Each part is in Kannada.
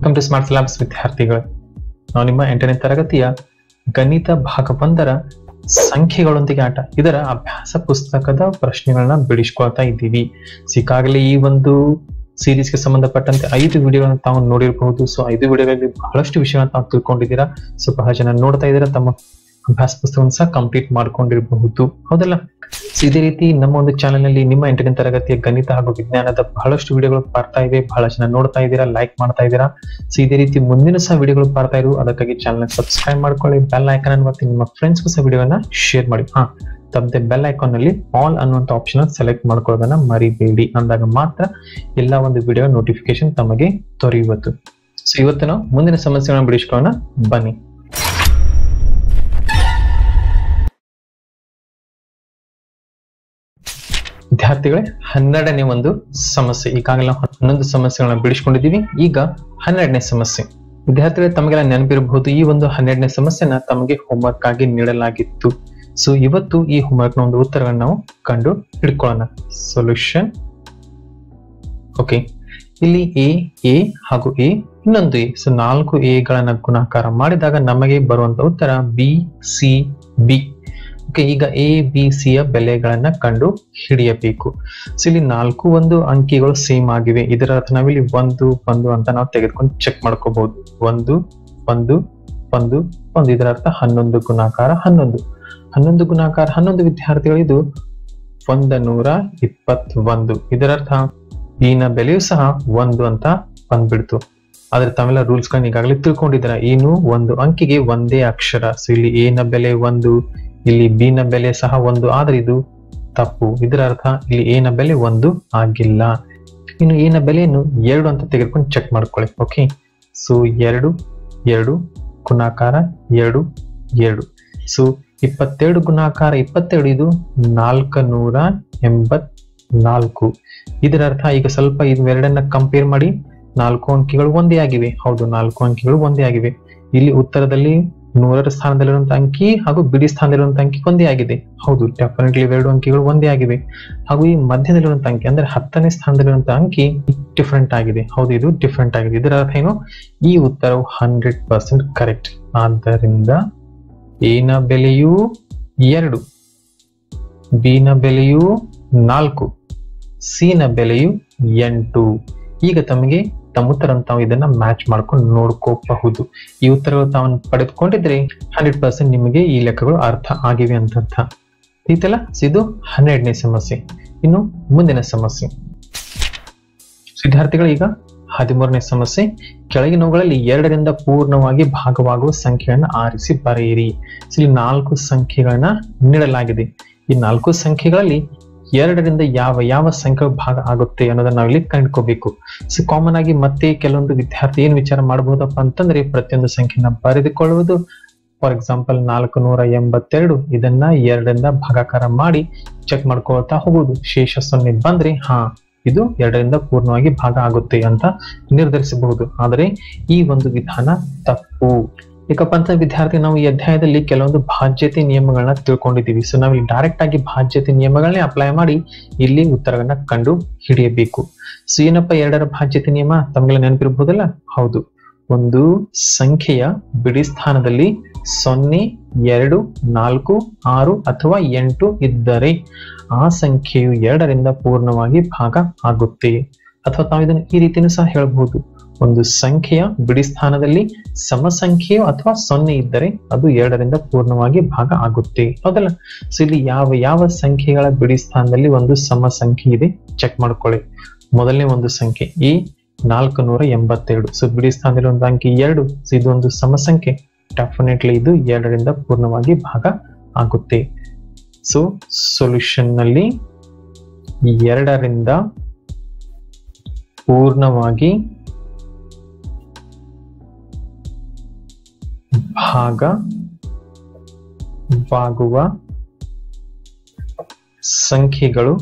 ವೆಲ್ಕಮ್ ಟು ಸ್ಮಾರ್ಟ್ ಲ್ಯಾಬ್ಸ್ ವಿದ್ಯಾರ್ಥಿಗಳು ನಾವು ನಿಮ್ಮ ಎಂಟನೇ ತರಗತಿಯ ಗಣಿತ ಭಾಗ ಒಂದರ ಸಂಖ್ಯೆಗಳೊಂದಿಗೆ ಆಟ ಇದರ ಅಭ್ಯಾಸ ಪುಸ್ತಕದ ಪ್ರಶ್ನೆಗಳನ್ನ ಬಿಡಿಸ್ಕೊಳ್ತಾ ಇದ್ದೀವಿ So, ಈಗಾಗಲೇ ಈ ಒಂದು ಸೀರೀಸ್ಗೆ ಸಂಬಂಧಪಟ್ಟಂತೆ ಐದು ವಿಡಿಯೋಗಳನ್ನು ತಾವು ನೋಡಿರಬಹುದು ಸೊ ಐದು ವಿಡಿಯೋಗಳಲ್ಲಿ ಬಹಳಷ್ಟು ವಿಷಯಗಳನ್ನ ತಾವು ತಿಳ್ಕೊಂಡಿದ್ದೀರಾ ಸೊ ಬಹಳ ಜನ ನೋಡ್ತಾ ಇದ್ದೀರಾ ತಮ್ಮ ಅಭ್ಯಾಸ ಪುಸ್ತಕವನ್ನು ಸಹ ಕಂಪ್ಲೀಟ್ ಮಾಡ್ಕೊಂಡಿರಬಹುದು ಹೌದಲ್ಲ So, ಇದೇ ರೀತಿ ನಮ್ಮ ಒಂದು ಚಾನೆಲ್ ನಲ್ಲಿ ನಿಮ್ಮ ಎಂಟನೇ ತರಗತಿಯ ಗಣಿತ ಹಾಗೂ ವಿಜ್ಞಾನದ ಬಹಳಷ್ಟು ವಿಡಿಯೋಗಳು ಬರ್ತಾ ಇವೆ ಬಹಳ ಜನ ನೋಡ್ತಾ ಇದ್ದೀರಾ ಲೈಕ್ ಮಾಡ್ತಾ ಇದ್ದೀರಾ ಸೊ ಇದೇ ರೀತಿ ಮುಂದಿನ ಸಹ ವಿಡಿಯೋಗಳು ಬರ್ತಾ ಇರು ಅದಕ್ಕಾಗಿ ಚಾನಲ್ ಸಬ್ಸ್ಕ್ರೈಬ್ ಮಾಡ್ಕೊಳ್ಳಿ ಬೆಲ್ ಐಕನ್ ಅನ್ನು ಒತ್ತಿ ನಿಮ್ಮ ಫ್ರೆಂಡ್ಸ್ಗೂ ಸಹ ವಿಡಿಯೋನ ಶೇರ್ ಮಾಡಿ ಹಾ ತಪ್ಪದೆ ಬೆಲ್ ಐಕಾನ್ ನಲ್ಲಿ ಆಲ್ ಅನ್ನುವಂತ ಆಪ್ಷನ್ ಸೆಲೆಕ್ಟ್ ಮಾಡ್ಕೊಳ್ಳೋದನ್ನ ಮರಿಬೇಡಿ ಅಂದಾಗ ಮಾತ್ರ ಎಲ್ಲ ಒಂದು ವಿಡಿಯೋ ನೋಟಿಫಿಕೇಶನ್ ತಮಗೆ ದೊರೆಯುವುದು ಸೊ ಇವತ್ತು ನಾವು ಮುಂದಿನ ಸಮಸ್ಯೆಗಳನ್ನ ಬಿಡಿಸ್ಕೊಳ್ಳೋಣ ಬನ್ನಿ ವಿದ್ಯಾರ್ಥಿಗಳೇ ಹನ್ನೆರಡನೇ ಒಂದು ಸಮಸ್ಯೆ ಈಗಾಗಲೇ ನಾವು ಹನ್ನೊಂದು ಸಮಸ್ಯೆಗಳನ್ನ ಬಿಡಿಸ್ಕೊಂಡಿದ್ದೀವಿ ಈಗ ಹನ್ನೆರಡನೇ ಸಮಸ್ಯೆ ವಿದ್ಯಾರ್ಥಿಗಳೇ ತಮಗೆಲ್ಲ ನೆನಪಿರಬಹುದು ಈ ಒಂದು ಹನ್ನೆರಡನೇ ಸಮಸ್ಯೆನ ತಮಗೆ ಹೋಮ್ವರ್ಕ್ ಆಗಿ ನೀಡಲಾಗಿತ್ತು ಸೊ ಇವತ್ತು ಈ ಹೋಮ್ವರ್ಕ್ ನ ಒಂದು ಉತ್ತರಗಳನ್ನ ನಾವು ಕಂಡು ಹಿಡ್ಕೊಳ್ಳೋಣ ಸೊಲ್ಯೂಷನ್ ಓಕೆ ಇಲ್ಲಿ ಎ ಎ ಹಾಗೂ ಎ ಇನ್ನೊಂದು ಎ ಸೊ ನಾಲ್ಕು ಎ ಗಳನ್ನ ಗುಣಾಕಾರ ಮಾಡಿದಾಗ ನಮಗೆ ಬರುವಂತ ಉತ್ತರ ಬಿ ಸಿ ಬಿ ಓಕೆ ಈಗ ಎ ಬಿ ಸಿ ಯ ಬೆಲೆಗಳನ್ನ ಕಂಡು ಹಿಡಿಯಬೇಕು ಸೊ ಇಲ್ಲಿ ನಾಲ್ಕು ಒಂದು ಅಂಕಿಗಳು ಸೇಮ್ ಆಗಿವೆ ಇದರ ಅರ್ಥ ನಾವಿಲ್ಲಿ ಒಂದು ಒಂದು ಅಂತ ನಾವು ತೆಗೆದುಕೊಂಡು ಚೆಕ್ ಮಾಡ್ಕೋಬಹುದು ಒಂದು ಒಂದು ಒಂದು ಒಂದು ಇದರ ಅರ್ಥ ಹನ್ನೊಂದು ಗುಣಾಕಾರ ಹನ್ನೊಂದು ಹನ್ನೊಂದು ಗುಣಾಕಾರ ಹನ್ನೊಂದು ವಿದ್ಯಾರ್ಥಿಗಳು ಇದು ಒಂದ ನೂರ ಇಪ್ಪತ್ತೊಂದು ಇದರರ್ಥ ಬಿನ ಬೆಲೆಯೂ ಸಹ ಒಂದು ಅಂತ ಬಂದ್ಬಿಡ್ತು ಆದ್ರೆ ತಾವೆಲ್ಲ ರೂಲ್ಸ್ ಗಳನ್ನ ಈಗಾಗಲೇ ತಿಳ್ಕೊಂಡಿದ್ದೀರಾ ಏನು ಒಂದು ಅಂಕಿಗೆ ಒಂದೇ ಅಕ್ಷರ ಸೊ ಇಲ್ಲಿ ಎ ನ ಬೆಲೆ ಒಂದು ಇಲ್ಲಿ ಬಿ ನ ಬೆಲೆ ಸಹ ಒಂದು ಆದ್ರೆ ಇದು ತಪ್ಪು ಇದರ ಅರ್ಥ ಇಲ್ಲಿ ಎ ನ ಬೆಲೆ ಒಂದು ಆಗಿಲ್ಲ ಇನ್ನು ಎ ನ ಬೆಲೆಯನ್ನು ಎರಡು ಅಂತ ತೆಗೆದುಕೊಂಡು ಚೆಕ್ ಮಾಡ್ಕೊಳ್ಳಿ ಓಕೆ ಸೊ ಎರಡು ಎರಡು ಗುಣಾಕಾರ ಎರಡು ಎರಡು ಸೊ ಇಪ್ಪತ್ತೆರಡು ಗುಣಾಕಾರ ಇಪ್ಪತ್ತೆರಡು ಇದು ನಾಲ್ಕ ನೂರ ಎಂಬತ್ನಾಲ್ಕು ಇದರ ಅರ್ಥ ಈಗ ಸ್ವಲ್ಪ ಇದು ಎರಡನ್ನ ಕಂಪೇರ್ ಮಾಡಿ ನಾಲ್ಕು ಅಂಕಿಗಳು ಒಂದೇ ಆಗಿವೆ ಹೌದು ನಾಲ್ಕು ಅಂಕಿಗಳು ಒಂದೇ ಆಗಿವೆ ಇಲ್ಲಿ ಉತ್ತರದಲ್ಲಿ ನೂರರ ಸ್ಥಾನದಲ್ಲಿರುವಂತಹ ಅಂಕಿ ಹಾಗೂ ಬಿಡಿ ಸ್ಥಾನದಲ್ಲಿರುವಂತಹ ಅಂಕಿ ಒಂದೇ ಆಗಿದೆ ಹೌದು ಡೆಫಿನೆಟ್ಲಿ ಎರಡು ಅಂಕಿಗಳು ಒಂದೇ ಆಗಿವೆ ಹಾಗೂ ಈ ಮಧ್ಯದಲ್ಲಿರುವಂತಹ ಅಂಕಿ ಅಂದ್ರೆ ಹತ್ತನೇ ಸ್ಥಾನದಲ್ಲಿರುವಂತಹ ಅಂಕಿ ಡಿಫ್ರೆಂಟ್ ಆಗಿದೆ ಹೌದು ಇದು ಡಿಫ್ರೆಂಟ್ ಆಗಿದೆ ಇದರ ಅರ್ಥ ಏನು ಈ ಉತ್ತರವು ಹಂಡ್ರೆಡ್ ಪರ್ಸೆಂಟ್ ಕರೆಕ್ಟ್ ಆದ್ದರಿಂದ ಎನ ಬೆಲೆಯು ಎರಡು ಬಿನ ಬೆಲೆಯು ನಾಲ್ಕು ಸಿ ನ ಬೆಲೆಯು ಎಂಟು ಈಗ ತಮಗೆ ತಮ್ಮ ಉತ್ತರ ತಾವು ಇದನ್ನ ಮ್ಯಾಚ್ ಮಾಡ್ಕೊಂಡು ನೋಡ್ಕೋಬಹುದು ಈ ಉತ್ತರಗಳು ತಾವನ್ನು ಪಡೆದುಕೊಂಡಿದ್ರೆ ಹಂಡ್ರೆಡ್ ಪರ್ಸೆಂಟ್ ನಿಮಗೆ ಈ ಲೆಕ್ಕಗಳು ಅರ್ಥ ಆಗಿವೆ ಅಂತ ಅರ್ಥ ಈತಲ್ಲ ಇದು ಹನ್ನೆರಡನೇ ಸಮಸ್ಯೆ ಇನ್ನು ಮುಂದಿನ ಸಮಸ್ಯೆ ವಿದ್ಯಾರ್ಥಿಗಳು ಈಗ ಹದಿಮೂರನೇ ಸಮಸ್ಯೆ ಕೆಳಗಿನವುಗಳಲ್ಲಿ ಎರಡರಿಂದ ಪೂರ್ಣವಾಗಿ ಭಾಗವಾಗುವ ಸಂಖ್ಯೆಯನ್ನು ಆರಿಸಿ ಬರೆಯಿರಿ ಇಲ್ಲಿ ನಾಲ್ಕು ಸಂಖ್ಯೆಗಳನ್ನ ನೀಡಲಾಗಿದೆ ಈ ನಾಲ್ಕು ಸಂಖ್ಯೆಗಳಲ್ಲಿ ಎರಡರಿಂದ ಯಾವ ಯಾವ ಸಂಖ್ಯೆ ಭಾಗ ಆಗುತ್ತೆ ಅನ್ನೋದನ್ನ ನಾವಿಲ್ಲಿ ಕಂಡುಕೋಬೇಕು ಸೊ ಕಾಮನ್ ಆಗಿ ಮತ್ತೆ ಕೆಲವೊಂದು ವಿದ್ಯಾರ್ಥಿ ಏನ್ ವಿಚಾರ ಮಾಡಬಹುದಪ್ಪ ಅಂತಂದ್ರೆ ಪ್ರತಿಯೊಂದು ಸಂಖ್ಯೆನ ಬರೆದುಕೊಳ್ಳುವುದು ಫಾರ್ ಎಕ್ಸಾಂಪಲ್ ನಾಲ್ಕು ನೂರ ಎಂಬತ್ತೆರಡು ಇದನ್ನ ಎರಡರಿಂದ ಭಾಗಾಕಾರ ಮಾಡಿ ಚೆಕ್ ಮಾಡ್ಕೊಳ್ತಾ ಹೋಗುದು ಶೇಷ ಸೊನ್ನೆ ಬಂದ್ರೆ ಹಾ ಇದು ಎರಡರಿಂದ ಪೂರ್ಣವಾಗಿ ಭಾಗ ಆಗುತ್ತೆ ಅಂತ ನಿರ್ಧರಿಸಬಹುದು ಆದರೆ ಈ ಒಂದು ವಿಧಾನ ತಪ್ಪು ಯಾಕಪ್ಪ ಅಂತ ವಿದ್ಯಾರ್ಥಿ ನಾವು ಈ ಅಧ್ಯಾಯದಲ್ಲಿ ಕೆಲವೊಂದು ಬಾಧ್ಯತೆ ನಿಯಮಗಳನ್ನ ತಿಳ್ಕೊಂಡಿದ್ದೀವಿ ಸೊ ನಾವು ಡೈರೆಕ್ಟ್ ಆಗಿ ಬಾಧ್ಯತೆ ನಿಯಮಗಳನ್ನೇ ಅಪ್ಲೈ ಮಾಡಿ ಇಲ್ಲಿ ಉತ್ತರಗಳನ್ನ ಕಂಡು ಹಿಡಿಯಬೇಕು ಸೊ ಏನಪ್ಪ ಎರಡರ ಬಾಧ್ಯತೆ ನಿಯಮ ತಮಗೆಲ್ಲ ನೆನಪಿರಬಹುದಲ್ಲ ಹೌದು ಒಂದು ಸಂಖ್ಯೆಯ ಬಿಡಿ ಸ್ಥಾನದಲ್ಲಿ ಸೊನ್ನೆ ಎರಡು ನಾಲ್ಕು ಆರು ಅಥವಾ ಎಂಟು ಇದ್ದರೆ ಆ ಸಂಖ್ಯೆಯು ಎರಡರಿಂದ ಪೂರ್ಣವಾಗಿ ಭಾಗ ಆಗುತ್ತೆ ಅಥವಾ ತಾವು ಇದನ್ನು ಈ ರೀತಿಯೂ ಸಹ ಹೇಳಬಹುದು ಒಂದು ಸಂಖ್ಯೆಯ ಬಿಡಿ ಸ್ಥಾನದಲ್ಲಿ ಸಮ ಸಂಖ್ಯೆಯು ಅಥವಾ ಸೊನ್ನೆ ಇದ್ದರೆ ಅದು ಎರಡರಿಂದ ಪೂರ್ಣವಾಗಿ ಭಾಗ ಆಗುತ್ತೆ ಹೌದಲ್ಲ ಸೊ ಇಲ್ಲಿ ಯಾವ ಯಾವ ಸಂಖ್ಯೆಗಳ ಬಿಡಿ ಸ್ಥಾನದಲ್ಲಿ ಒಂದು ಸಮ ಸಂಖ್ಯೆ ಇದೆ ಚೆಕ್ ಮಾಡ್ಕೊಳ್ಳಿ ಮೊದಲನೇ ಒಂದು ಸಂಖ್ಯೆ ಈ ನಾಲ್ಕು ನೂರ ಎಂಬತ್ತೆರಡು ಸೊ ಬಿಡಿ ಸ್ಥಾನದಲ್ಲಿ ಒಂದು ಅಂಕಿ ಎರಡು ಸೊ ಇದು ಒಂದು ಸಮ ಸಂಖ್ಯೆ ಡೆಫಿನೆಟ್ಲಿ ಇದು ಎರಡರಿಂದ ಪೂರ್ಣವಾಗಿ ಭಾಗ ಆಗುತ್ತೆ ಸೊ ಸೊಲ್ಯೂಷನ್ ನಲ್ಲಿ ಎರಡರಿಂದ ಪೂರ್ಣವಾಗಿ ಭಾಗವಾಗುವ ಸಂಖ್ಯೆಗಳು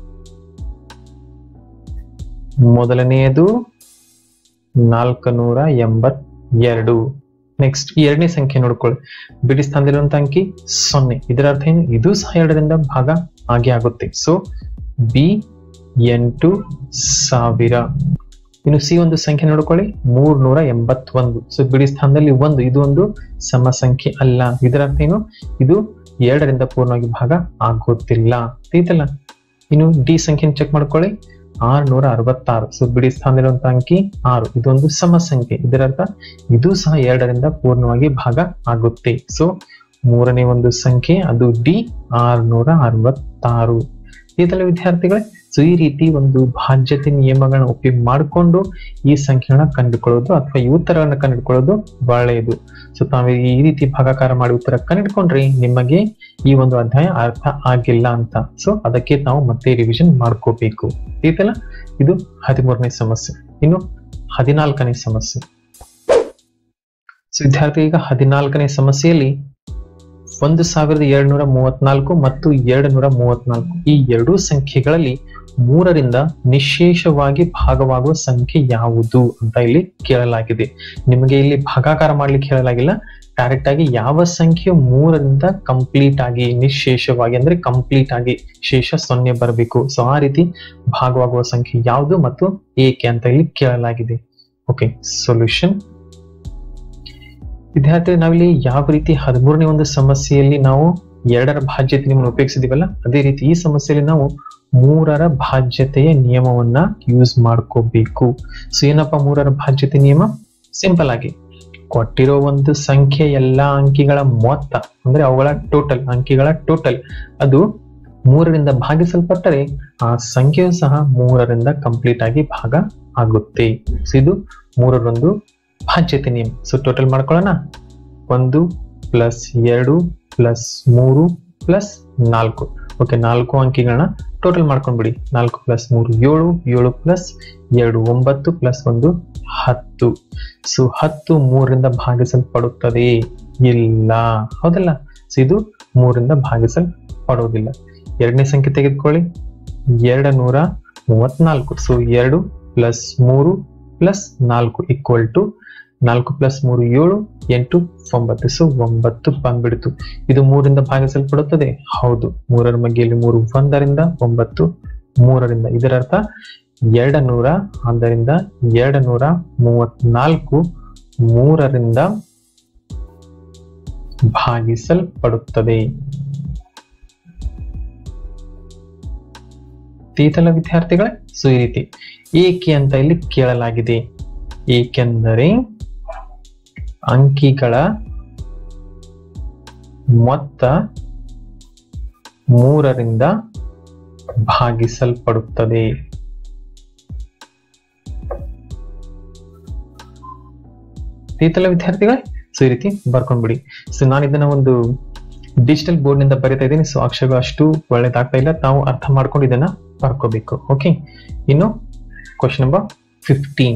ಮೊದಲನೆಯದು ನಾಲ್ಕು ನೂರ ಎಂಬತ್ತೆರಡು ನೆಕ್ಸ್ಟ್ ಈ ಎರಡನೇ ಸಂಖ್ಯೆ ನೋಡ್ಕೊಳ್ಳಿ ಬಿಡಿ ಸ್ಥಾನದಲ್ಲಿರುವಂತ ಅಂಕಿ ಸೊನ್ನೆ ಇದರ ಅರ್ಥ ಏನು ಇದು ಸಹ ಎರಡರಿಂದ ಭಾಗ ಆಗೇ ಆಗುತ್ತೆ ಸೊ ಬಿ ಎಂಟು ಸಾವಿರ ಇನ್ನು ಸಿ ಒಂದು ಸಂಖ್ಯೆ ನೋಡ್ಕೊಳ್ಳಿ ಮೂರ್ನೂರ ಎಂಬತ್ತೊಂದು ಸೊ ಬಿಡಿ ಸ್ಥಾನದಲ್ಲಿ ಒಂದು ಇದು ಒಂದು ಸಮ ಸಂಖ್ಯೆ ಅಲ್ಲ ಇದರ ಅರ್ಥ ಏನು ಇದು ಎರಡರಿಂದ ಪೂರ್ಣವಾಗಿ ಭಾಗ ಆಗೋದಿಲ್ಲ ಐತಲ್ಲ ಇನ್ನು ಡಿ ಸಂಖ್ಯೆ ಚೆಕ್ ಮಾಡ್ಕೊಳ್ಳಿ ಆರ್ನೂರ ಅರವತ್ತಾರು ಸೊ ಬಿಡಿ ಸ್ಥಾನದಲ್ಲಿರುವಂತಹ ಅಂಕಿ ಆರು ಇದೊಂದು ಸಮ ಸಂಖ್ಯೆ ಇದರರ್ಥ ಇದು ಸಹ ಎರಡರಿಂದ ಪೂರ್ಣವಾಗಿ ಭಾಗ ಆಗುತ್ತೆ ಸೊ ಮೂರನೇ ಒಂದು ಸಂಖ್ಯೆ ಅದು ಡಿ ಆರ್ನೂರ ಅರವತ್ತಾರು ಇದೆಲ್ಲ ವಿದ್ಯಾರ್ಥಿಗಳೇ ಸೊ ಈ ರೀತಿ ಒಂದು ಭಾಜ್ಯತೆ ನಿಯಮಗಳನ್ನ ಉಪಯೋಗ ಮಾಡಿಕೊಂಡು ಈ ಸಂಖ್ಯೆಗಳನ್ನ ಕಂಡುಕೊಳ್ಳೋದು ಅಥವಾ ಈ ಉತ್ತರವನ್ನು ಕಂಡುಕೊಳ್ಳೋದು ಒಳ್ಳೆಯದು ಸೊ ತಾವು ಈ ರೀತಿ ಭಾಗಾಕಾರ ಮಾಡಿ ಉತ್ತರ ಕಂಡುಕೊಂಡ್ರೆ ನಿಮಗೆ ಈ ಒಂದು ಅಧ್ಯಾಯ ಅರ್ಥ ಆಗಿಲ್ಲ ಅಂತ ಸೊ ಅದಕ್ಕೆ ನಾವು ಮತ್ತೆ ರಿವಿಷನ್ ಮಾಡ್ಕೋಬೇಕು ಇದೆಲ್ಲ ಇದು ಹದಿಮೂರನೇ ಸಮಸ್ಯೆ ಇನ್ನು ಹದಿನಾಲ್ಕನೇ ಸಮಸ್ಯೆ ಸೊ ವಿದ್ಯಾರ್ಥಿ ಈಗ ಹದಿನಾಲ್ಕನೇ ಸಮಸ್ಯೆಯಲ್ಲಿ ಒಂದು ಸಾವಿರದ ಎರಡ್ನೂರ ಮೂವತ್ನಾಲ್ಕು ಮತ್ತು ಎರಡು ನೂರ ಮೂವತ್ನಾಲ್ಕು ಈ ಎರಡೂ ಸಂಖ್ಯೆಗಳಲ್ಲಿ ಮೂರರಿಂದ ನಿಶೇಷವಾಗಿ ಭಾಗವಾಗುವ ಸಂಖ್ಯೆ ಯಾವುದು ಅಂತ ಇಲ್ಲಿ ಕೇಳಲಾಗಿದೆ ನಿಮಗೆ ಇಲ್ಲಿ ಭಾಗಾಕಾರ ಮಾಡ್ಲಿಕ್ಕೆ ಹೇಳಲಾಗಿಲ್ಲ ಡೈರೆಕ್ಟ್ ಆಗಿ ಯಾವ ಸಂಖ್ಯೆ ಮೂರರಿಂದ ಕಂಪ್ಲೀಟ್ ಆಗಿ ನಿಶೇಷವಾಗಿ ಅಂದ್ರೆ ಕಂಪ್ಲೀಟ್ ಆಗಿ ಶೇಷ ಸೊನ್ನೆ ಬರಬೇಕು ಸೊ ಆ ರೀತಿ ಭಾಗವಾಗುವ ಸಂಖ್ಯೆ ಯಾವುದು ಮತ್ತು ಏಕೆ ಅಂತ ಇಲ್ಲಿ ಕೇಳಲಾಗಿದೆ ಓಕೆ ಸೊಲ್ಯೂಷನ್ ವಿದ್ಯಾರ್ಥಿ ನಾವಿಲ್ಲಿ ಯಾವ ರೀತಿ ಹದಿಮೂರನೇ ಒಂದು ಸಮಸ್ಯೆಯಲ್ಲಿ ನಾವು ಎರಡರ ಭಾಜ್ಯತೆ ನಿಯಮವನ್ನು ಉಪಯೋಗಿಸಿದೀವಲ್ಲ ಅದೇ ರೀತಿ ಈ ಸಮಸ್ಯೆಯಲ್ಲಿ ನಾವು ಮೂರರ ಭಾಜ್ಯತೆಯ ನಿಯಮವನ್ನ ಯೂಸ್ ಮಾಡ್ಕೋಬೇಕು ಸೊ ಏನಪ್ಪ ಮೂರರ ಭಾಜ್ಯತೆ ನಿಯಮ ಸಿಂಪಲ್ ಆಗಿ ಕೊಟ್ಟಿರೋ ಒಂದು ಸಂಖ್ಯೆ ಎಲ್ಲಾ ಅಂಕಿಗಳ ಮೊತ್ತ ಅಂದ್ರೆ ಅವುಗಳ ಟೋಟಲ್ ಅಂಕಿಗಳ ಟೋಟಲ್ ಅದು ಮೂರರಿಂದ ಭಾಗಿಸಲ್ಪಟ್ಟರೆ ಆ ಸಂಖ್ಯೆಯು ಸಹ ಮೂರರಿಂದ ಕಂಪ್ಲೀಟ್ ಆಗಿ ಭಾಗ ಆಗುತ್ತೆ ಸೊ ಇದು ಮೂರರೊಂದು ಭಾಜ್ಯತೆ ನಿಯಮ ಸೊ ಟೋಟಲ್ ಮಾಡ್ಕೊಳ್ಳೋಣ ಒಂದು ಪ್ಲಸ್ ಎರಡು ಪ್ಲಸ್ ಮೂರು ಪ್ಲಸ್ ನಾಲ್ಕು ಓಕೆ ನಾಲ್ಕು ಅಂಕಿಗಳನ್ನ ಟೋಟಲ್ ಮಾಡ್ಕೊಂಡ್ಬಿಡಿ ನಾಲ್ಕು ಪ್ಲಸ್ ಮೂರು ಏಳು ಏಳು ಪ್ಲಸ್ ಎರಡು ಒಂಬತ್ತು ಪ್ಲಸ್ ಒಂದು ಹತ್ತು ಸೊ ಹತ್ತು ಮೂರರಿಂದ ಭಾಗಿಸಲ್ಪಡುತ್ತದೆ ಇಲ್ಲ ಹೌದಲ್ಲ ಸೊ ಇದು ಮೂರರಿಂದ ಭಾಗಿಸಲ್ಪಡೋದಿಲ್ಲ ಎರಡನೇ ಸಂಖ್ಯೆ ತೆಗೆದುಕೊಳ್ಳಿ ಎರಡು ನೂರ ಮೂವತ್ನಾಲ್ಕು ಸೊ ಎರಡು ಪ್ಲಸ್ ಮೂರು ಪ್ಲಸ್ ನಾಲ್ಕು ಈಕ್ವಲ್ ಟು ನಾಲ್ಕು ಪ್ಲಸ್ ಮೂರು ಏಳು ಎಂಟು ಒಂಬತ್ತು ಸೊ ಒಂಬತ್ತು ಬಂದ್ಬಿಡ್ತು ಇದು ಮೂರಿಂದ ಭಾಗಿಸಲ್ಪಡುತ್ತದೆ ಹೌದು ಮೂರರ ಮಗ್ಗೆಯಲ್ಲಿ ಮೂರು ಒಂದರಿಂದ ಒಂಬತ್ತು ಮೂರರಿಂದ ಇದರ ಅರ್ಥ ಎರಡು ನೂರ ಆದ್ದರಿಂದ ಎರಡು ನೂರ ಮೂವತ್ನಾಲ್ಕು ಮೂರರಿಂದ ಭಾಗಿಸಲ್ಪಡುತ್ತದೆ ತೀತಲ ವಿದ್ಯಾರ್ಥಿಗಳೇ ಸೊ ಈ ರೀತಿ ಏಕೆ ಅಂತ ಇಲ್ಲಿ ಕೇಳಲಾಗಿದೆ ಏಕೆಂದರೆ ಅಂಕಿಗಳ ಮೊತ್ತ ಮೂರರಿಂದ ಭಾಗಿಸಲ್ಪಡುತ್ತದೆ ತೀತಲ ವಿದ್ಯಾರ್ಥಿಗಳೇ ಸೊ ಈ ರೀತಿ ಬರ್ಕೊಂಡ್ಬಿಡಿ ಸೊ ನಾನು ಇದನ್ನ ಒಂದು ಡಿಜಿಟಲ್ ಬೋರ್ಡ್ ನಿಂದ ಬರೀತಾ ಇದ್ದೀನಿ ಸೊ ಅಕ್ಷರಗಳು ಅಷ್ಟು ಒಳ್ಳೇದಾಗ್ತಾ ಇಲ್ಲ ತಾವು ಅರ್ಥ ಮಾಡ್ಕೊಂಡು ಇದನ್ನ ಬರ್ಕೋಬೇಕು ಓಕೆ ಇನ್ನು ಕ್ವಶನ್ ನಂಬರ್ ಫಿಫ್ಟೀನ್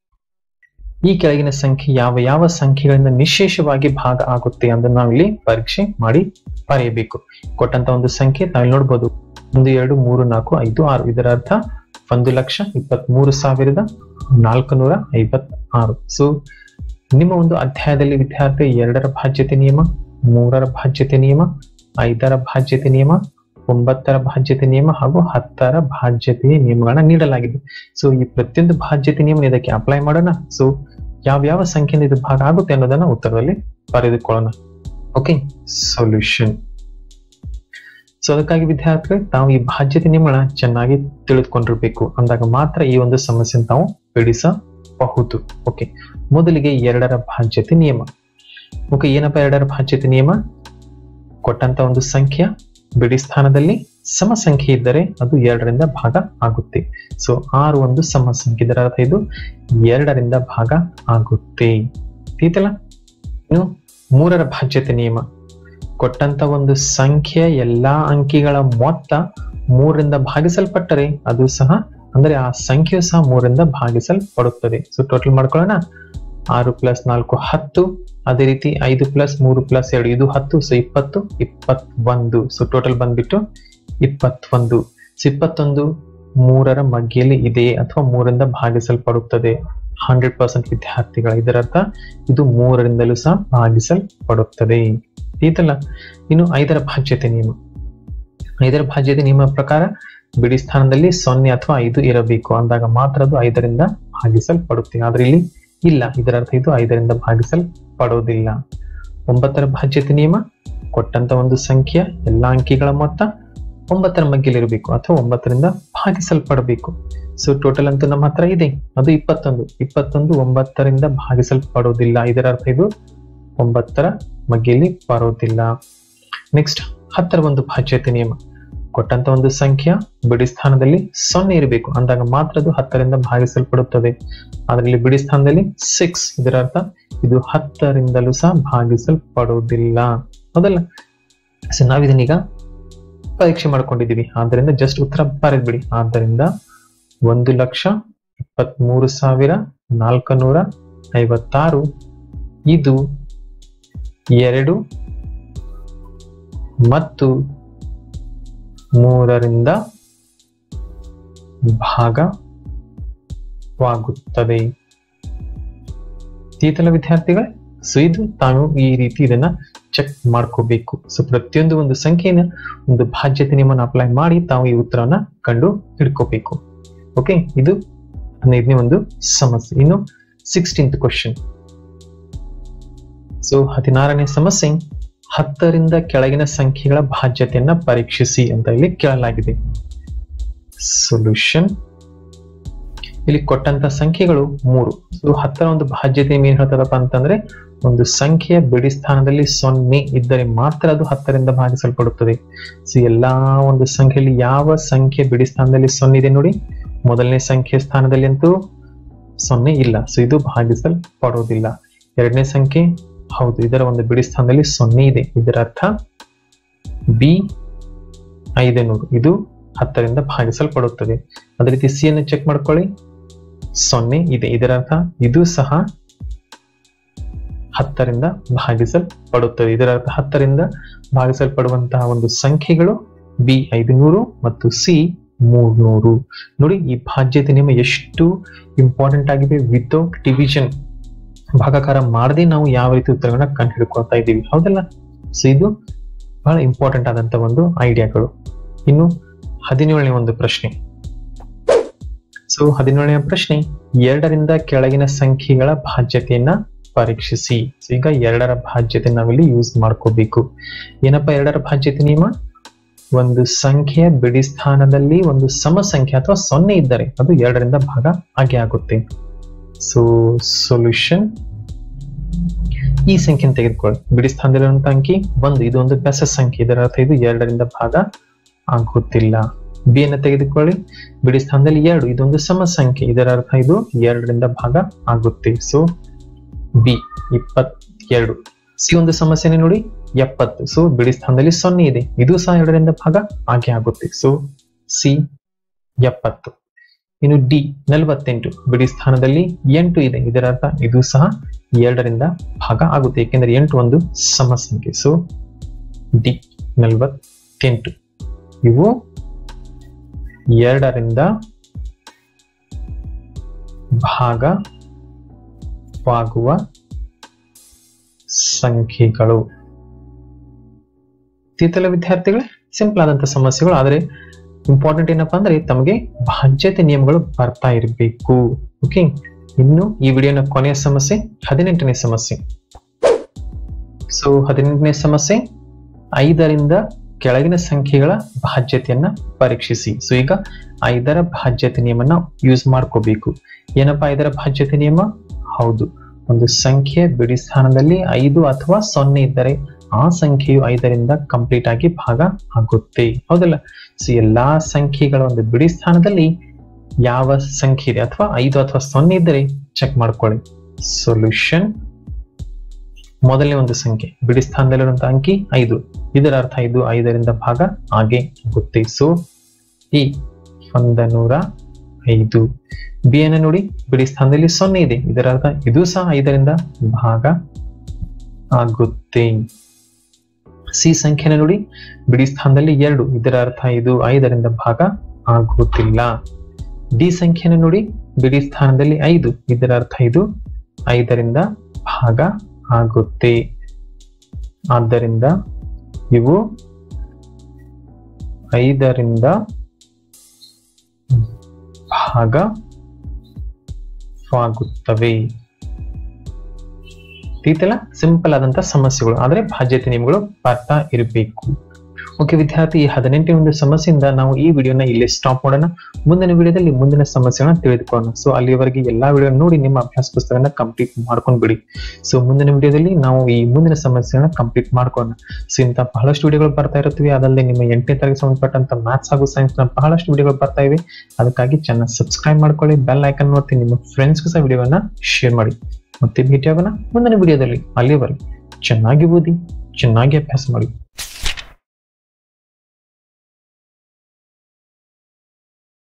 ಈ ಕೆಳಗಿನ ಸಂಖ್ಯೆ ಯಾವ ಯಾವ ಸಂಖ್ಯೆಗಳಿಂದ ನಿಶೇಷವಾಗಿ ಭಾಗ ಆಗುತ್ತೆ ಅಂತ ನಾವಿಲ್ಲಿ ಪರೀಕ್ಷೆ ಮಾಡಿ ಬರೆಯಬೇಕು ಕೊಟ್ಟಂತ ಒಂದು ಸಂಖ್ಯೆ ನಾವಿಲ್ಲಿ ನೋಡ್ಬೋದು ಒಂದು ಎರಡು ಮೂರು ನಾಲ್ಕು ಐದು ಆರು ಇದರ ಅರ್ಥ ಒಂದು ಲಕ್ಷ ಇಪ್ಪತ್ತ್ ಮೂರು ಸಾವಿರದ ನಾಲ್ಕು ನೂರ ಐವತ್ ಆರು ಸೊ ನಿಮ್ಮ ಒಂದು ಅಧ್ಯಾಯದಲ್ಲಿ ವಿದ್ಯಾರ್ಥಿ ಎರಡರ ಭಾಜ್ಯತೆ ನಿಯಮ ಮೂರರ ಭಾಜ್ಯತೆ ನಿಯಮ ಐದರ ಭಾಜ್ಯತೆ ನಿಯಮ ಒಂಬತ್ತರ ಭಾಜ್ಯತೆ ನಿಯಮ ಹಾಗೂ ಹತ್ತರ ಭಾಜ್ಯತೆಯ ನಿಯಮಗಳನ್ನ ನೀಡಲಾಗಿದೆ ಸೊ ಈ ಪ್ರತಿಯೊಂದು ಭಾಜ್ಯತೆ ನಿಯಮ ಇದಕ್ಕೆ ಅಪ್ಲೈ ಮಾಡೋಣ ಸೊ ಯಾವ್ಯಾವ ಸಂಖ್ಯೆಯಿಂದ ಇದು ಭಾಗ ಆಗುತ್ತೆ ಅನ್ನೋದನ್ನ ಉತ್ತರದಲ್ಲಿ ಬರೆದುಕೊಳ್ಳೋಣ ಓಕೆ ಸೊಲ್ಯೂಷನ್ ಸೊ ಅದಕ್ಕಾಗಿ ವಿದ್ಯಾರ್ಥಿಗಳು ತಾವು ಈ ಬಾಧ್ಯತೆ ನಿಯಮಗಳನ್ನ ಚೆನ್ನಾಗಿ ತಿಳಿದುಕೊಂಡಿರ್ಬೇಕು ಅಂದಾಗ ಮಾತ್ರ ಈ ಒಂದು ಸಮಸ್ಯೆ ತಾವು ಬಿಡಿಸಬಹುದು ಓಕೆ ಮೊದಲಿಗೆ ಎರಡರ ಬಾಧ್ಯತೆ ನಿಯಮ ಓಕೆ ಏನಪ್ಪ ಎರಡರ ಬಾಧ್ಯತೆ ನಿಯಮ ಕೊಟ್ಟಂತ ಒಂದು ಸಂಖ್ಯೆ ಬಿಡಿ ಸ್ಥಾನದಲ್ಲಿ ಸಮ ಸಂಖ್ಯೆ ಇದ್ದರೆ ಅದು ಎರಡರಿಂದ ಭಾಗ ಆಗುತ್ತೆ ಸೊ ಆರು ಒಂದು ಸಮ ಸಂಖ್ಯೆ ಇದರ ಅರ್ಥ ಇದು ಎರಡರಿಂದ ಭಾಗ ಆಗುತ್ತೆ ತಿಳಿತಲ್ಲ ಇನ್ನು ಮೂರರ ಬಾಧ್ಯತೆ ನಿಯಮ ಕೊಟ್ಟಂತ ಒಂದು ಸಂಖ್ಯೆ ಎಲ್ಲಾ ಅಂಕಿಗಳ ಮೊತ್ತ ಮೂರರಿಂದ ಭಾಗಿಸಲ್ಪಟ್ಟರೆ ಅದು ಸಹ ಅಂದ್ರೆ ಆ ಸಂಖ್ಯೆಯು ಸಹ ಮೂರರಿಂದ ಭಾಗಿಸಲ್ಪಡುತ್ತದೆ ಸೊ ಟೋಟಲ್ ಮಾಡ್ಕೊಳ್ಳೋಣ ಆರು ಪ್ಲಸ್ ನಾಲ್ಕು ಹತ್ತು ಅದೇ ರೀತಿ ಐದು ಪ್ಲಸ್ ಮೂರು ಪ್ಲಸ್ ಎರಡು ಇದು ಹತ್ತು ಸೊ ಇಪ್ಪತ್ತು ಇಪ್ಪತ್ತೊಂದು ಸೊ ಟೋಟಲ್ ಬಂದ್ಬಿಟ್ಟು ಇಪ್ಪತ್ತೊಂದು ಸೊ ಇಪ್ಪತ್ತೊಂದು ಮೂರರ ಮಗ್ಗಿಯಲ್ಲಿ ಇದೆ ಅಥವಾ ಮೂರರಿಂದ ಭಾಗಿಸಲ್ಪಡುತ್ತದೆ ಹಂಡ್ರೆಡ್ ಪರ್ಸೆಂಟ್ ವಿದ್ಯಾರ್ಥಿಗಳ ಇದರರ್ಥ ಇದು ಮೂರರಿಂದಲೂ ಸಹ ಭಾಗಿಸಲ್ಪಡುತ್ತದೆ ಇದಲ್ಲ ಇನ್ನು ಐದರ ಬಾಧ್ಯತೆ ನಿಯಮ ಐದರ ಬಾಧ್ಯತೆ ನಿಯಮ ಪ್ರಕಾರ ಬಿಡಿ ಸ್ಥಾನದಲ್ಲಿ ಸೊನ್ನೆ ಅಥವಾ ಐದು ಇರಬೇಕು ಅಂದಾಗ ಮಾತ್ರ ಅದು ಐದರಿಂದ ಭಾಗಿಸಲ್ಪಡುತ್ತೆ ಆದ್ರೆ ಇಲ್ಲಿ ಇಲ್ಲ ಇದರ ಅರ್ಥ ಇದು ಐದರಿಂದ ಭಾಗಿಸಲ್ಪಡೋದಿಲ್ಲ ಒಂಬತ್ತರ ಬಾಧ್ಯತೆ ನಿಯಮ ಕೊಟ್ಟಂತ ಒಂದು ಸಂಖ್ಯೆಯ ಎಲ್ಲಾ ಅಂಕಿಗಳ ಮೊತ್ತ ಒಂಬತ್ತರ ಮಧ್ಯಲಿರಬೇಕು ಅಥವಾ ಒಂಬತ್ತರಿಂದ ಭಾಗಿಸಲ್ಪಡಬೇಕು ಸೊ ಟೋಟಲ್ ಅಂತೂ ನಮ್ಮ ಹತ್ರ ಇದೆ ಅದು ಇಪ್ಪತ್ತೊಂದು ಇಪ್ಪತ್ತೊಂದು ಒಂಬತ್ತರಿಂದ ಭಾಗಿಸಲ್ಪಡೋದಿಲ್ಲ ಇದರ ಅರ್ಥ ಇದು ಒಂಬತ್ತರ ಮಗ್ಗಿಲಿ ಬರೋದಿಲ್ಲ ನೆಕ್ಸ್ಟ್ ಹತ್ತರ ಒಂದು ಬಾಧ್ಯತೆ ನಿಯಮ ಕೊಟ್ಟಂತ ಒಂದು ಸಂಖ್ಯೆಯ ಬಿಡಿ ಸ್ಥಾನದಲ್ಲಿ ಸೊನ್ನೆ ಇರಬೇಕು ಅಂದಾಗ ಮಾತ್ರ ಅದು ಹತ್ತರಿಂದ ಭಾಗಿಸಲ್ಪಡುತ್ತದೆ ಅದರಲ್ಲಿ ಬಿಡಿ ಸ್ಥಾನದಲ್ಲಿ ಸಿಕ್ಸ್ ಇದರ ಅರ್ಥ ಇದು ಹತ್ತರಿಂದಲೂ ಸಹ ಭಾಗಿಸಲ್ಪಡುವುದಿಲ್ಲ ಹೌದಲ್ಲ ಸೊ ನಾವಿದನ್ನೀಗ ಪರೀಕ್ಷೆ ಮಾಡ್ಕೊಂಡಿದೀವಿ ಆದ್ದರಿಂದ ಜಸ್ಟ್ ಉತ್ತರ ಬರೆದ್ಬಿಡಿ ಆದ್ದರಿಂದ ಒಂದು ಲಕ್ಷ ಇಪ್ಪತ್ಮೂರು ಸಾವಿರ ನಾಲ್ಕು ನೂರ ಐವತ್ತಾರು ಇದು ಎರಡು ಮತ್ತು ಮೂರರಿಂದ ಭಾಗವಾಗುತ್ತದೆ ತೀತಲ ವಿದ್ಯಾರ್ಥಿಗಳೇ ಸೊ ಇದು ತಾವು ಈ ರೀತಿ ಇದನ್ನ ಚೆಕ್ ಮಾಡ್ಕೋಬೇಕು ಸೊ ಪ್ರತಿಯೊಂದು ಒಂದು ಸಂಖ್ಯೆನ ಒಂದು ಬಾಧ್ಯತೆ ನಿಯಮನ ಅಪ್ಲೈ ಮಾಡಿ ತಾವು ಈ ಉತ್ತರವನ್ನ ಕಂಡು ಹಿಡ್ಕೋಬೇಕು ಓಕೆ ಇದು ಹದಿನೈದನೇ ಒಂದು ಸಮಸ್ಯೆ ಇನ್ನು ಸಿಕ್ಸ್ಟೀನ್ತ್ ಕ್ವಶನ್ ಸೊ ಹದಿನಾರನೇ ಸಮಸ್ಯೆ ಹತ್ತರಿಂದ ಕೆಳಗಿನ ಸಂಖ್ಯೆಗಳ ಬಾಧ್ಯತೆಯನ್ನ ಪರೀಕ್ಷಿಸಿ ಅಂತ ಇಲ್ಲಿ ಕೇಳಲಾಗಿದೆ ಸೊಲ್ಯೂಷನ್ ಇಲ್ಲಿ ಕೊಟ್ಟಂತ ಸಂಖ್ಯೆಗಳು ಮೂರು ಸೊ ಹತ್ತರ ಒಂದು ಬಾಧ್ಯತೆ ಏನ್ ಹೇಳ್ತದಪ್ಪ ಅಂತಂದ್ರೆ ಒಂದು ಸಂಖ್ಯೆಯ ಬಿಡಿ ಸ್ಥಾನದಲ್ಲಿ ಸೊನ್ನೆ ಇದ್ದರೆ ಮಾತ್ರ ಅದು ಹತ್ತರಿಂದ ಭಾಗಿಸಲ್ಪಡುತ್ತದೆ ಸೊ ಎಲ್ಲಾ ಒಂದು ಸಂಖ್ಯೆಯಲ್ಲಿ ಯಾವ ಸಂಖ್ಯೆ ಬಿಡಿ ಸ್ಥಾನದಲ್ಲಿ ಸೊನ್ನೆ ಇದೆ ನೋಡಿ ಮೊದಲನೇ ಸಂಖ್ಯೆ ಸ್ಥಾನದಲ್ಲಿ ಅಂತೂ ಸೊನ್ನೆ ಇಲ್ಲ ಸೊ ಇದು ಭಾಗಿಸಲ್ಪಡೋದಿಲ್ಲ ಎರಡನೇ ಸಂಖ್ಯೆ ಹೌದು ಇದರ ಒಂದು ಬಿಡಿ ಸ್ಥಾನದಲ್ಲಿ ಸೊನ್ನೆ ಇದೆ ಇದರ ಅರ್ಥ ಬಿ ಐದನೂರು ಇದು ಹತ್ತರಿಂದ ಭಾಗಿಸಲ್ಪಡುತ್ತದೆ ಅದೇ ರೀತಿ ಸಿ ಅನ್ನು ಚೆಕ್ ಮಾಡ್ಕೊಳ್ಳಿ ಸೊನ್ನೆ ಇದೆ ಇದರ ಅರ್ಥ ಇದು ಸಹ ಹತ್ತರಿಂದ ಭಾಗಿಸಲ್ಪಡುತ್ತದೆ ಇದರ ಅರ್ಥ ಹತ್ತರಿಂದ ಭಾಗಿಸಲ್ಪಡುವಂತಹ ಒಂದು ಸಂಖ್ಯೆಗಳು ಬಿ ಐದುನೂರು ಮತ್ತು ಸಿ ಮೂರ್ನೂರು ನೋಡಿ ಈ ಬಾಧ್ಯತೆ ನಿಯಮ ಎಷ್ಟು ಇಂಪಾರ್ಟೆಂಟ್ ಆಗಿದೆ ವಿತೌಟ್ ಡಿವಿಷನ್ ಭಾಗಾಕಾರ ಮಾಡದೆ ನಾವು ಯಾವ ರೀತಿ ಉತ್ತರಗಳನ್ನ ಕಂಡು ಹಿಡ್ಕೊಳ್ತಾ ಇದ್ದೀವಿ ಹೌದಲ್ಲ ಸೊ ಇದು ಬಹಳ ಇಂಪಾರ್ಟೆಂಟ್ ಆದಂತ ಒಂದು ಐಡಿಯಾಗಳು ಇನ್ನು ಹದಿನೇಳನೇ ಒಂದು ಪ್ರಶ್ನೆ ಸೊ ಹದಿನೇಳನೇ ಪ್ರಶ್ನೆ ಎರಡರಿಂದ ಕೆಳಗಿನ ಸಂಖ್ಯೆಗಳ ಬಾಧ್ಯತೆಯನ್ನ ಪರೀಕ್ಷಿಸಿ ಸೊ ಈಗ ಎರಡರ ಬಾಧ್ಯತೆ ನಾವಿಲ್ಲಿ ಯೂಸ್ ಮಾಡ್ಕೋಬೇಕು ಏನಪ್ಪಾ ಎರಡರ ಬಾಧ್ಯತೆ ನಿಯಮ ಒಂದು ಸಂಖ್ಯೆಯ ಬಿಡಿ ಸ್ಥಾನದಲ್ಲಿ ಒಂದು ಸಮ ಸಂಖ್ಯೆ ಅಥವಾ ಸೊನ್ನೆ ಇದ್ದರೆ ಅದು ಎರಡರಿಂದ ಭಾಗ ಹಾಗೆ ಆಗುತ್ತೆ ಸೊ ಸೊಲ್ಯೂಷನ್ ಈ ಸಂಖ್ಯೆಯನ್ನು ತೆಗೆದುಕೊಳ್ಳಿ ಬಿಡಿ ಸ್ಥಾನದಲ್ಲಿರುವಂತ ಅಂಕಿ ಒಂದು ಇದು ಒಂದು ಬೆಸ ಸಂಖ್ಯೆ ಇದರ ಅರ್ಥ ಇದು ಎರಡರಿಂದ ಭಾಗ ಆಗುತ್ತಿಲ್ಲ ಬಿ ಅನ್ನು ತೆಗೆದುಕೊಳ್ಳಿ ಬಿಡಿ ಸ್ಥಾನದಲ್ಲಿ ಎರಡು ಇದೊಂದು ಸಮ ಸಂಖ್ಯೆ ಇದರ ಅರ್ಥ ಇದು ಎರಡರಿಂದ ಭಾಗ ಆಗುತ್ತೆ ಸೊ ಬಿ ಇಪ್ಪತ್ತೆರಡು ಸಿ ಒಂದು ಸಮಸ್ಯೆನೆ ನೋಡಿ ಎಪ್ಪತ್ತು ಸೊ ಬಿಡಿ ಸ್ಥಾನದಲ್ಲಿ ಸೊನ್ನೆ ಇದೆ ಇದು ಸಹ ಎರಡರಿಂದ ಭಾಗ ಹಾಗೆ ಆಗುತ್ತೆ ಸೊ ಸಿ ಎಪ್ಪತ್ತು ಇನ್ನು ಡಿ ನಲವತ್ತೆಂಟು ಬಿಡಿ ಸ್ಥಾನದಲ್ಲಿ ಎಂಟು ಇದೆ ಇದರ ಅರ್ಥ ಇದು ಸಹ ಎರಡರಿಂದ ಭಾಗ ಆಗುತ್ತೆ ಏಕೆಂದರೆ ಎಂಟು ಒಂದು ಸಮ ಸಂಖ್ಯೆ ಸೊ ಡಿ ನಲವತ್ತೆಂಟು ಇವು ಎರಡರಿಂದ ಭಾಗವಾಗುವ ಸಂಖ್ಯೆಗಳು ತೀತಲ ವಿದ್ಯಾರ್ಥಿಗಳೇ ಸಿಂಪಲ್ ಆದಂತ ಸಮಸ್ಯೆಗಳು ಆದರೆ ಇಂಪಾರ್ಟೆಂಟ್ ಏನಪ್ಪಾ ಅಂದ್ರೆ ತಮಗೆ ಬಾಧ್ಯತೆ ನಿಯಮಗಳು ಬರ್ತಾ ಇರಬೇಕು ಓಕೆ ಇನ್ನು ಈ ವಿಡಿಯೋನ ಕೊನೆಯ ಸಮಸ್ಯೆ ಹದಿನೆಂಟನೇ ಸಮಸ್ಯೆ ಸೊ ಹದಿನೆಂಟನೇ ಸಮಸ್ಯೆ ಐದರಿಂದ ಕೆಳಗಿನ ಸಂಖ್ಯೆಗಳ ಬಾಧ್ಯತೆಯನ್ನ ಪರೀಕ್ಷಿಸಿ ಸೊ ಈಗ ಐದರ ಬಾಧ್ಯತೆ ನಿಯಮನ ಯೂಸ್ ಮಾಡ್ಕೋಬೇಕು ಏನಪ್ಪಾ ಐದರ ಬಾಧ್ಯತೆ ನಿಯಮ ಹೌದು ಒಂದು ಸಂಖ್ಯೆ ಬಿಡಿ ಸ್ಥಾನದಲ್ಲಿ ಐದು ಅಥವಾ ಸೊನ್ನೆ ಇದ್ದರೆ ಆ ಸಂಖ್ಯೆಯು ಐದರಿಂದ ಕಂಪ್ಲೀಟ್ ಆಗಿ ಭಾಗ ಆಗುತ್ತೆ ಹೌದಲ್ಲ ಸೊ ಎಲ್ಲಾ ಸಂಖ್ಯೆಗಳ ಒಂದು ಬಿಡಿ ಸ್ಥಾನದಲ್ಲಿ ಯಾವ ಸಂಖ್ಯೆ ಇದೆ ಅಥವಾ ಐದು ಅಥವಾ ಸೊನ್ನೆ ಇದ್ದರೆ ಚೆಕ್ ಮಾಡ್ಕೊಳ್ಳಿ ಸೊಲ್ಯೂಷನ್ ಮೊದಲನೇ ಒಂದು ಸಂಖ್ಯೆ ಬಿಡಿ ಸ್ಥಾನದಲ್ಲಿರುವಂತಹ ಅಂಕಿ ಐದು ಇದರ ಅರ್ಥ ಇದು ಐದರಿಂದ ಭಾಗ ಹಾಗೆ ಆಗುತ್ತೆ ಸೊ ಈ ಒಂದ ನೂರ ಐದು ಬಿ ಅನ್ನ ನೋಡಿ ಬಿಡಿ ಸ್ಥಾನದಲ್ಲಿ ಸೊನ್ನೆ ಇದೆ ಇದರ ಅರ್ಥ ಇದು ಸಹ ಐದರಿಂದ ಭಾಗ ಆಗುತ್ತೆ ಸಿ ಸಂಖ್ಯೆನ ನೋಡಿ ಬಿಡಿ ಸ್ಥಾನದಲ್ಲಿ ಎರಡು ಇದರ ಅರ್ಥ ಇದು ಐದರಿಂದ ಭಾಗ ಆಗುತ್ತಿಲ್ಲ ಡಿ ಸಂಖ್ಯೆನ ನೋಡಿ ಬಿಡಿ ಸ್ಥಾನದಲ್ಲಿ ಐದು ಇದರ ಅರ್ಥ ಇದು ಐದರಿಂದ ಭಾಗ ಆಗುತ್ತೆ ಆದ್ದರಿಂದ ಇವು ಐದರಿಂದ ಭಾಗ ಲಭ್ಯವಾಗುತ್ತವೆ ಇದೆಲ್ಲ ಸಿಂಪಲ್ ಆದಂತ ಸಮಸ್ಯೆಗಳು ಆದ್ರೆ ಬಾಧ್ಯತೆ ನಿಯಮಗಳು ಬರ್ತಾ ಇರಬೇಕು ಓಕೆ ವಿದ್ಯಾರ್ಥಿ ಈ ಹದಿನೆಂಟನೇ ಒಂದು ಸಮಸ್ಯೆಯಿಂದ ನಾವು ಈ ವಿಡಿಯೋನ ಇಲ್ಲಿ ಸ್ಟಾಪ್ ಮಾಡೋಣ ಮುಂದಿನ ವಿಡಿಯೋದಲ್ಲಿ ಮುಂದಿನ ಸಮಸ್ಯೆಗಳನ್ನ ತಿಳಿದುಕೊಳ್ಳೋಣ ಸೊ ಅಲ್ಲಿವರೆಗೆ ಎಲ್ಲಾ ವಿಡಿಯೋ ನೋಡಿ ನಿಮ್ಮ ಅಭ್ಯಾಸ ಪುಸ್ತಕನ ಕಂಪ್ಲೀಟ್ ಮಾಡ್ಕೊಂಡು ಬಿಡಿ ಸೊ ಮುಂದಿನ ವಿಡಿಯೋದಲ್ಲಿ ನಾವು ಈ ಮುಂದಿನ ಸಮಸ್ಯೆಗಳನ್ನ ಕಂಪ್ಲೀಟ್ ಮಾಡ್ಕೊಳ್ಳೋಣ ಸೊ ಇಂಥ ಬಹಳಷ್ಟು ವಿಡಿಯೋಗಳು ಬರ್ತಾ ಇರುತ್ತವೆ ಅದಲ್ಲದೆ ನಿಮ್ಮ ಎಂಟನೇ ತರಗತಿ ಸಂಬಂಧಪಟ್ಟಂತ ಮ್ಯಾಥ್ಸ್ ಹಾಗೂ ಸೈನ್ಸ್ ನ ಬಹಳಷ್ಟು ವಿಡಿಯೋಗಳು ಬರ್ತಾ ಇವೆ ಅದಕ್ಕಾಗಿ ಚಾನಲ್ ಸಬ್ಸ್ಕ್ರೈಬ್ ಮಾಡ್ಕೊಳ್ಳಿ ಬೆಲ್ ಐಕನ್ ನೋಡ್ತೀನಿ ನಿಮ್ಮ ಫ್ರೆಂಡ್ಸ್ಗೂ ಸಹ ವಿಡಿಯೋವನ್ನ ಶೇರ್ ಮಾಡಿ ಮತ್ತೆ ಭೇಟಿಯಾಗೋಣ ಮುಂದಿನ ವಿಡಿಯೋದಲ್ಲಿ ಅಲ್ಲಿವರೆಗೆ ಚೆನ್ನಾಗಿ ಓದಿ ಚೆನ್ನಾಗಿ ಅಭ್ಯಾಸ ಮಾಡಿ